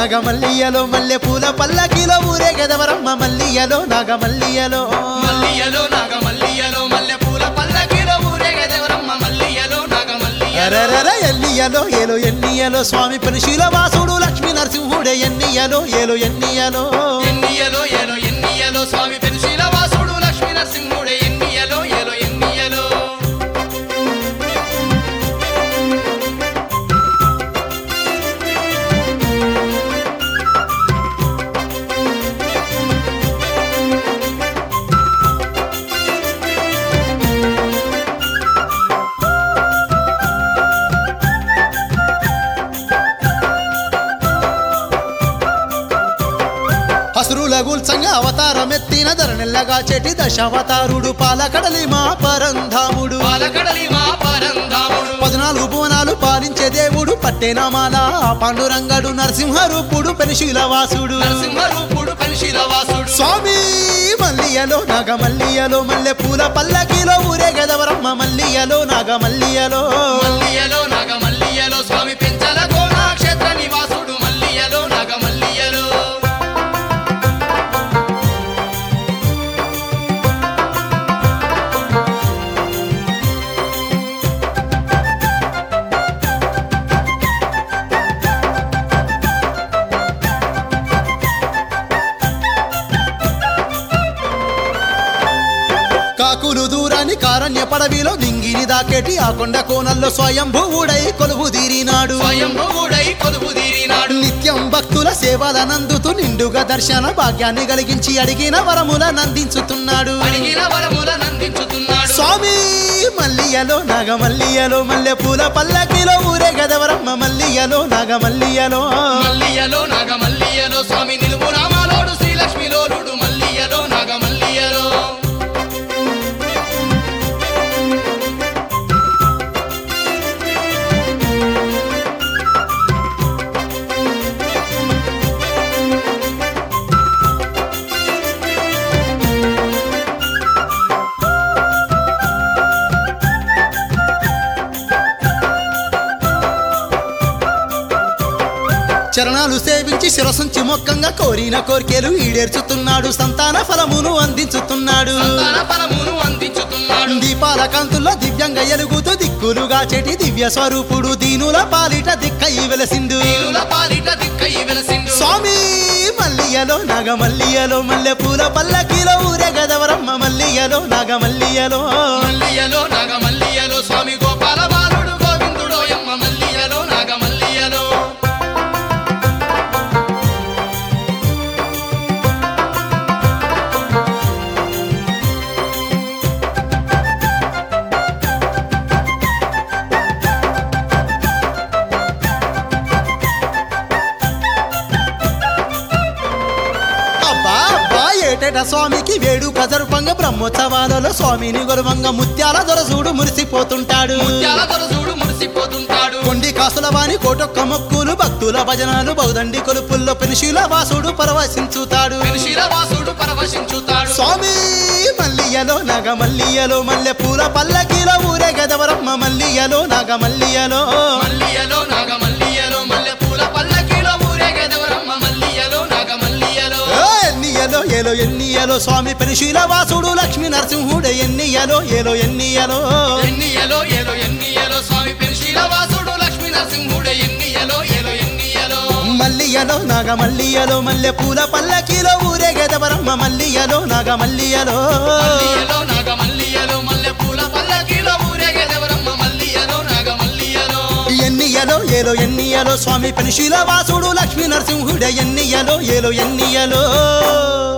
నాగమల్లియలో మల్లె పూల పల్లకిలో ఊరే గదవరమ్మ మల్లియలో నాగమల్లియలో మల్లియలో నాగ మల్లియలో మల్లె పూల పల్లకిలో ఊరేగదెవరమ్మ మల్లియలో నాగ మల్లియలో అరరర ఎన్నియలో ఏలో ఎన్నియలో స్వామి పెనుశీల వాసుడు లక్ష్మీ నరసింహుడే ఎన్నియలో ఏలో ఎన్నియలో ఎన్నియలో ఏలో ఎన్నియలో స్వామి పెనుశీల వాసుడు లక్ష్మీ నరసింహుడే ఎన్నియలో ఏలో ఎన్నియలో హసురుల గుల్సంగా అవతారమెత్తిన ధరనెల్లగా చెటి దశావతారుడు పాలకడలి మా పరంధాముడు పాలకడలి మా పరంధాముడు పద్నాలుగు భువనాలు పాలించే దేవుడు పట్టెనామాల పాండురంగడు నరసింహరూపుడు పెనుశీల వాసుడు నరసింహ రూపుడు పెనుశీల వాసుడు స్వామి మల్లియలో నాగమల్లియలో మల్లె పూల పల్లకిలో ఊరే గదవరమ్మ మల్లియలో నాగమల్లియలో మల్లియలో నాగ మల్లియలో స్వామి పెంచల కోణాక్షేత్ర నివాసుడు మల్లియలో నాగ మల్లియలో కాకులు దూరాన్ని కారణ్య పడవిలో దింగిని దాకెటి ఆ కొండ కోనల్లో స్వయంభువుడై కొలువు తీరినాడు స్వయంభువుడై కొలువు తీరినాడు నిత్యం భక్తుల సేవలనందుతూ నిండుగా దర్శన భాగ్యాన్ని కలిగించి అడిగిన వరముల నందించుతున్నాడు అడిగిన వరముల నందించుతున్నాడు స్వామి మల్లియలో నాగమల్లియలో మల్లె పూల పల్లకిలో ఊరే గదవరమ్మ మల్లియలో నాగమల్లియలో మల్లియలో నాగ మల్లియలో స్వామి నిలువు రామాలోడు శ్రీలక్ష్మిలోలుడు మల్లియలో నాగ మల్లియలో చరణాలు సేవించి శిరసుంచి మొక్కంగా కోరిన కోరికలు ఈడేర్చుతున్నాడు సంతాన ఫలమును అందించుతున్నాడు సంతాన ఫలమును అందించుతున్నాడు దీపాల కాంతుల్లో దివ్యంగా ఎలుగుతూ దిక్కులుగా చెటి దివ్య స్వరూపుడు దీనుల పాలిట దిక్కయి వెలసిందు దీనుల పాలిట దిక్కై వెలసిండు స్వామి మల్లియలో నాగమల్లియలో మల్లె పూల పల్లకిలో ఊరే గదవరమ్మ మల్లియలో నాగమల్లియలో మల్లియలో నాగ మల్లియలో స్వామి గోపాల బాలుడు గోవిందుడో యమ్మ మల్లియలో నాగ మల్లియలో అబ్బా అబ్బా ఏటేట స్వామికి వేడుక జరుపంగా బ్రహ్మోత్సవాలలో స్వామిని గొరవంగా ముత్యాల దొరసూడు మురిసిపోతుంటాడు ముత్యాల దొరసూడు మురిసిపోతుంటాడు కొండి కాసుల వాణి కోటొక్క మొక్కులు భక్తుల భజనాలు బౌదండి కొలుపుల్లో పెనుశీల వాసుడు పరవశించుతాడు పెనుశీల వాసుడు పరవశించుతాడు స్వామి మల్లియలో నాగ మల్లియలో మల్లె పూల పల్లకిలో ఊరే గదవరమ్మ మల్లియలో నాగ మల్లియలో మల్లియలో నాగ మల్లియలో మల్లె పూల పల్లకిలో ఊరేగెదవరమ్మ మల్లియలో నాగ మల్లియలో ఓ ఎన్నియలో ఏలో ఎన్నియలో స్వామి పెనుశీల వాసుడు లక్ష్మీ నరసింహుడే ఎన్నియలో ఏలో ఎన్నియలో ఎన్నియలో ఏలో ఎన్నియలో స్వామి పెనుశీల వాసుడు లక్ష్మీ నరసింహుడే ఎన్నియలో ఏలో ఎన్నియలో మల్లియలో నాగ మల్లియలో మల్లె పూల పల్లకిలో ఊరే గదవరమ్మ మల్లియలో నాగ మల్లియలో మల్లియలో నాగ మల్లియలో మల్లె పూల పల్లకిలో ఊరేగెదవరమ్మ మల్లియలో నాగ మల్లియలో ఎన్నియలో ఏలో ఎన్నియలో స్వామి పెనుశీల వాసుడు లక్ష్మీ నరసింహుడే ఎన్నియలో ఏలో ఎన్నియలో